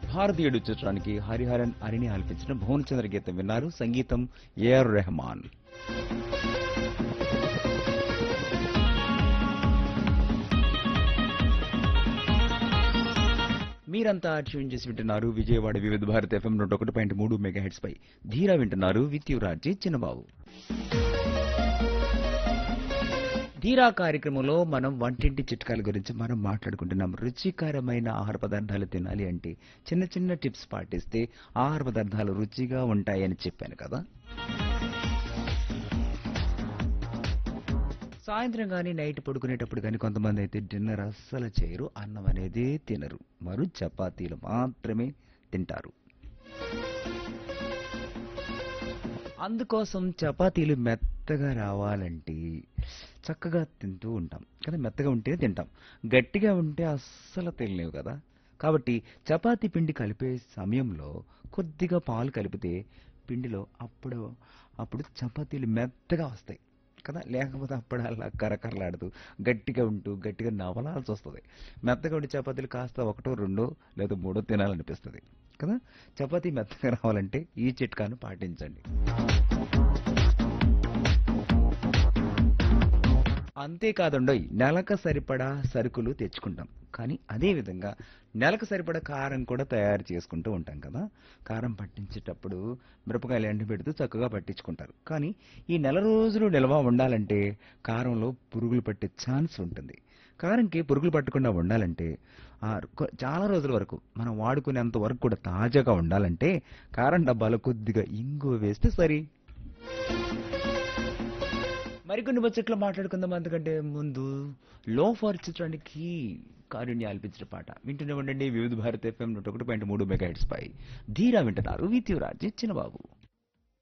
భారతీయుడు చిత్రానికి హరిహరన్ అరిని ఆలపించిన భువనచంద్ర గీతం విన్నారు సంగీతం ఏఆర్ రెహమాన్ మీరంతా ట్యూన్ చేసి వింటున్నారు విజయవాడ వివిధ భారత్ ఎఫ్ఎం నూట ఒకటి పాయింట్ మూడు మెగా హెడ్స్ పై ధీరా వింటున్నారు విత్ యువరాజీ చిన్నబాబు ధీరా కార్యక్రమంలో మనం వంటింటి చిట్కాల గురించి మనం మాట్లాడుకుంటున్నాం రుచికరమైన ఆహార పదార్థాలు తినాలి అంటే చిన్న చిన్న టిప్స్ పాటిస్తే ఆహార పదార్థాలు రుచిగా ఉంటాయని చెప్పాను కదా సాయంత్రం కానీ నైట్ పడుకునేటప్పుడు కానీ కొంతమంది అయితే డిన్నర్ అస్సలు చేయరు అన్నం అనేది తినరు మరు చపాతీలు మాత్రమే తింటారు అందుకోసం చపాతీలు మెత్తగా రావాలంటే చక్కగా తింటూ ఉంటాం కదా మెత్తగా ఉంటే తింటాం గట్టిగా ఉంటే అస్సలు తినలేవు కదా కాబట్టి చపాతీ పిండి కలిపే సమయంలో కొద్దిగా పాలు కలిపితే పిండిలో అప్పుడు అప్పుడు చపాతీలు మెత్తగా వస్తాయి కదా లేకపోతే అప్పుడు అలా కరకరలాడుతూ గట్టిగా ఉంటూ గట్టిగా నవలాల్సి వస్తుంది మెత్తగా ఉండి చపాతీలు కాస్త ఒకటో రెండో లేదా మూడో తినాలనిపిస్తుంది కదా చపాతీ మెత్తగా రావాలంటే ఈ చిట్కాను పాటించండి అంతేకాదండోయ్ నెలకు సరిపడా సరుకులు తెచ్చుకుంటాం కానీ అదే విధంగా నెలకు సరిపడా కారం కూడా తయారు చేసుకుంటూ ఉంటాం కదా కారం పట్టించేటప్పుడు మిరపకాయలు ఎండబెడుతూ చక్కగా పట్టించుకుంటారు కానీ ఈ నెల రోజులు నిల్వ ఉండాలంటే కారంలో పురుగులు పట్టే ఛాన్స్ ఉంటుంది కారంకి పురుగులు పట్టకుండా ఉండాలంటే ఆ కొ- చాలా రోజుల వరకు మనం వాడుకునేంత వరకు కూడా తాజాగా ఉండాలంటే కారం డబ్బాలో కొద్దిగా ఇంగువ వేస్తే సరి మరికొన్ని ముచ్చట్లు మాట్లాడుకుందాం అందుకంటే ముందు లో ఫార్ చిత్రానికి కారుణ్య ఆలపించిన పాట వింటూనే ఉండండి వివిధ భారత్ ఎఫ్ఎం నూట ఒకటి పాయింట్ మూడు మెగా హెడ్స్ పై ధీరా వింటున్నారు విత్యురాజ్ చిన్నబాబు